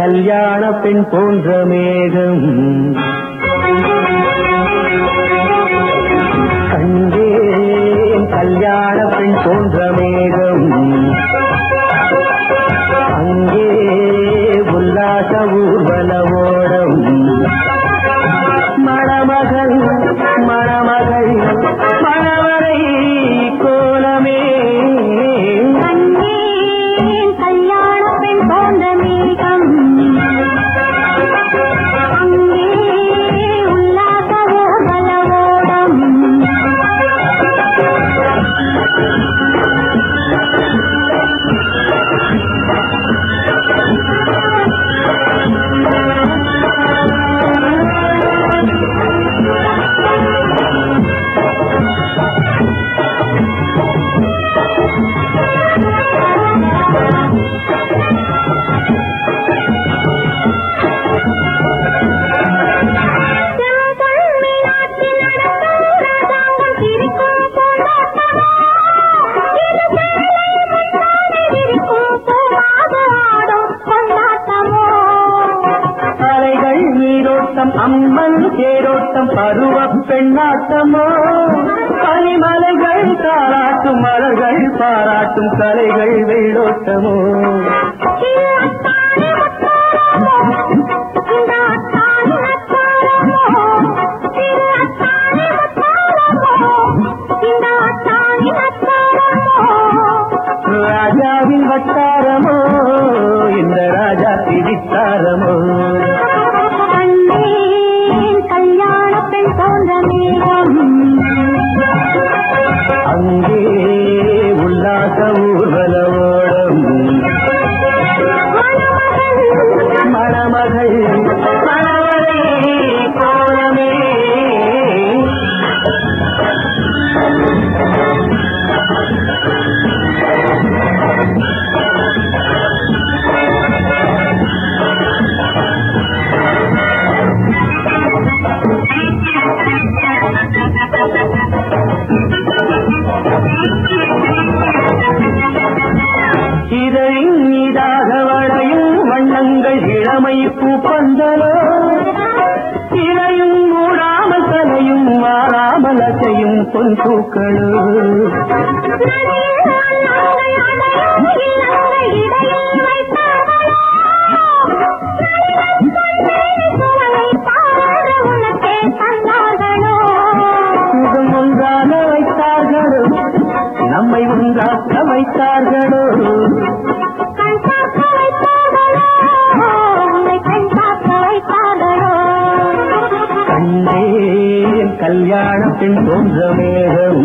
கல்யாண பெண் போன்ற மேகம் கண்டேன் கல்யாண பெண் போன்ற மேகம் அங்கே உல்லாச ஊர்வலவோடம் மணமகள் மணமகள் மணவரை கோலமே கண்டேன் கல்யாண பெண் போன்ற மேகம் அங்கே உல்லாச ஊர்வலவோடம் செம்பொன் மீனாட்சி நடக்கும் ராஜாங்கம் சிரிக்கும் பூந்தோட்டமோ இது சேலை முன்னாடி விரிக்கும் பூவாக ஆடும் கொண்டாட்டமோ அலைகள் நீரோட்டம் அம்மன் தேரோட்டம் பருவ பெண்ணாட்டமோ பனிமலைகள் தாராட்டும் மலர்கள் பாராட்டும் கலைகள் வெள்ளோட்டமோ சின்னத்தானி முத்தாரமோ இந்த அத்தானி நத்தாரமோ சின்னத்தானி முத்தாரமோ இந்த அத்தானி நத்தாரமோ ராஜாவின் வட்டாரமோ இந்த ராஜா திரித்தாரமோ கண்டேன் கல்யாண பெண் போன்ற மேகம் அங்கே உல்லாச ஊர்வலவோடம் மணமகள் மணவரை கோலமே இதழின் மீதாக வளையும் வண்ணங்கள் இளமை பூப்பந்தலோ இலையும் மூடாமல் தலையும் மாறாமல் அசையும் பொன் பூக்களோ சுகம் ஒன்றாக வைத்தார்களோ நம்மை ஒன்றாக்க வைத்தார்களோ கண்டேன் கல்யாணத்தின் தோன்ற மேகம்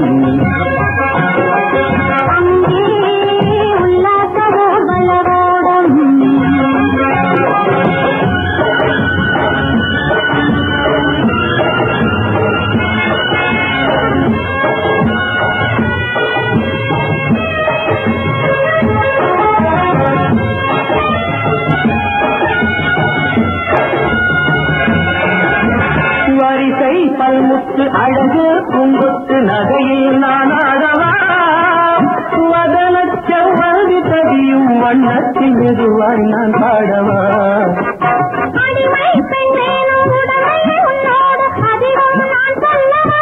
வரிசை பல்முத்து அழகு பூங்குத்து நகையில் நான் ஆடவா வதன செவ்வந்தி தவியும் வண்ணத்தில் மெதுவாய் நான் பாடவா அடிமை பெண்ணேனும் உடனே உன்னோடு அதிகம் நான் சொல்லவா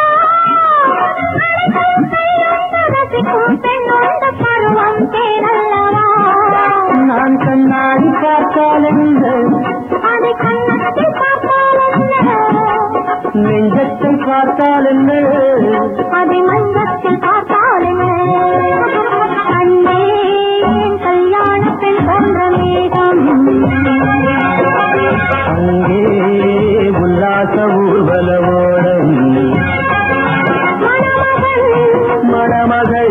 ரசிக்கும் பெண்ணோட பருவம் தேரல்லவா நான் கண்ணாடி பார்த்தால் என்ன அதை கண்ணத்தில் பார்த்தால் என்ன நெஞ்சத்தை பார்த்தால் என்ன அதை மஞ்சத்தில் பார்த்தால் என்ன கண்டேன் கல்யாணத்தில் போன்ற மேகம் அங்கே உல்லாச ஊர்வலவோடம் மணமகள் மணமகள்